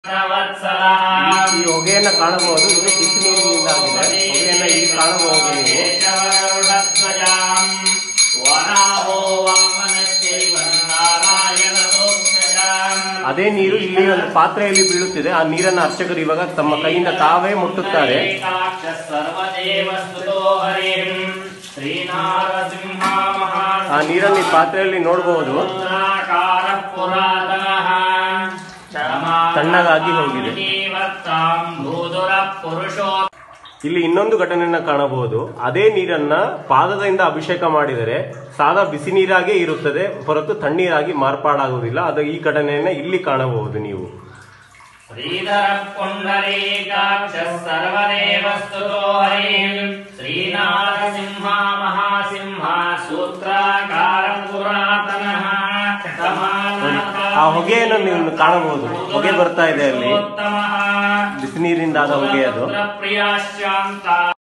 ಈ ಹೊಗೆಯನ್ನ ಕಾಣಬಹುದು ಇದು ಬಿಸಿ ನೀರಿನಿಂದಾಗಿದೆ ಹೊಗೆಯನ್ನ ಇಲ್ಲಿ ಕಾಣಬಹುದು ನೀವು ಅದೇ ನೀರು ಇಲ್ಲಿ ಒಂದು ಪಾತ್ರೆಯಲ್ಲಿ ಬೀಳುತ್ತಿದೆ ಆ ನೀರನ್ನ ಅರ್ಚಕರು ಇವಾಗ ತಮ್ಮ ಕೈಯಿಂದ ತಾವೇ ಮುಟ್ಟುತ್ತಾರೆ ಆ ನೀರನ್ನು ಈ ಪಾತ್ರೆಯಲ್ಲಿ ನೋಡಬಹುದು ತಣ್ಣಗಾಗಿ ಹೋಗಿದೆ. ಇಲ್ಲಿ ಇನ್ನೊಂದು ಘಟನೆಯನ್ನ ಕಾಣಬಹುದು ಅದೇ ನೀರನ್ನ ಪಾದದಿಂದ ಅಭಿಷೇಕ ಮಾಡಿದರೆ ಸಾದಾ ಬಿಸಿ ನೀರಾಗೇ ಇರುತ್ತದೆ ಹೊರತು ತಣ್ಣೀರಾಗಿ ಮಾರ್ಪಾಡಾಗುವುದಿಲ್ಲ ಅದು ಈ ಘಟನೆಯನ್ನ ಇಲ್ಲಿ ಕಾಣಬಹುದು ನೀವು ಶ್ರೀಧರ ಪುಂಡರೀಕಾಕ್ಷ ಸರ್ವದೇವಸ್ತುತೋ ಹರಿಂ ಶ್ರೀನಾರಸಿಂಹ ಮಹಾಸಿಂಹ ಸೂತ್ರಾಕಾರ ಪುರಾತನಃ ಆ ಹೊಗೆಯನ್ನು ನೀವು ಕಾಣಬಹುದು ಹೊಗೆ ಬರ್ತಾ ಇದೆ ಅಲ್ಲಿ ಬಿಸಿ ನೀರಿಂದಾದ ಹೊಗೆ ಅದು ಪ್ರಿಯಾಶ್ಚಾಂತ